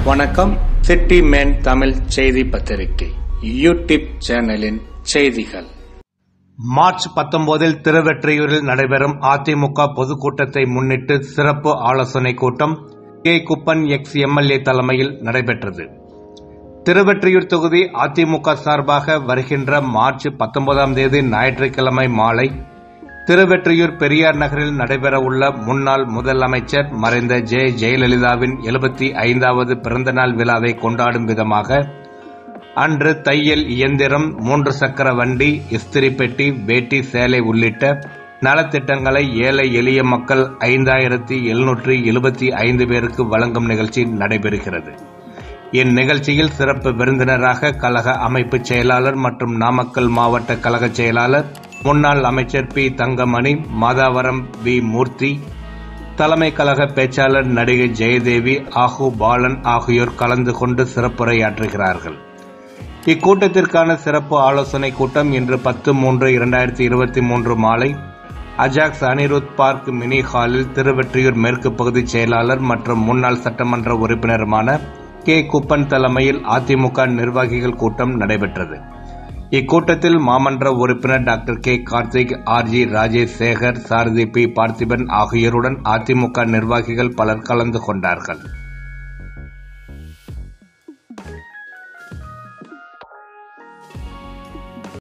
வணக்கம் city man Tamil செய்தி பத்திரிகை யூடியூப் சேனலின் செய்திகள் மார்ச் பத்தொன்பதில் திருவெற்றியூரில் நடைபெறும் அதிமுக பொதுக்கூட்டத்தை முன்னிட்டு சிறப்பு ஆலோசனை கூட்டம் கே குப்பன் எக்ஸ் எம்எல்ஏ தலைமையில் நடைபெற்றது திருவெற்றியூர் தொகுதி அதிமுக சார்பாக வருகின்ற மார்ச் பத்தொன்பதாம் தேதி ஞாயிற்றுக்கிழமை மாலை திருவெற்றியூர் பெரியார் நகரில் நடைபெறவுள்ள முன்னாள் முதலமைச்சர் மறைந்த ஜெ ஜெயலலிதாவின் எழுபத்தி ஐந்தாவது பிறந்தநாள் விழாவை கொண்டாடும் விதமாக அன்று தையல் இயந்திரம் மூன்று சக்கர வண்டி இஸ்திரி பெட்டி வேட்டி சேலை உள்ளிட்ட நலத்திட்டங்களை ஏழை எளிய மக்கள் ஐந்தாயிரத்தி எழுநூற்றி எழுபத்தி ஐந்து பேருக்கு வழங்கும் நிகழ்ச்சி நடைபெறுகிறது இந்நிகழ்ச்சியில் சிறப்பு விருந்தினராக கழக அமைப்பு செயலாளர் மற்றும் நாமக்கல் மாவட்ட கழக செயலாளர் முன்னாள் அமைச்சர் பி தங்கமணி மாதாவரம் வி மூர்த்தி தலைமை கழக பேச்சாளர் நடிகை ஜெயதேவி ஆகு பாலன் ஆகியோர் கலந்து கொண்டு சிறப்புரையாற்றுகிறார்கள் இக்கூட்டத்திற்கான சிறப்பு ஆலோசனை கூட்டம் இன்று பத்து மூன்று இரண்டாயிரத்தி இருபத்தி மூன்று மாலை அஜாக்ஸ் அனிருத் பார்க் மினி ஹாலில் திருவெற்றியூர் மேற்கு பகுதி செயலாளர் மற்றும் முன்னாள் சட்டமன்ற உறுப்பினருமான கே குப்பன் தலைமையில் அதிமுக நிர்வாகிகள் கூட்டம் நடைபெற்றது இக்கூட்டத்தில் மாமன்ற உறுப்பினர் doctor K Karthik R G Rajesh Sekar Sarathi P Parthiban ஆகியோருடன் அதிமுக நிர்வாகிகள் பலர் கலந்து கொண்டார்கள்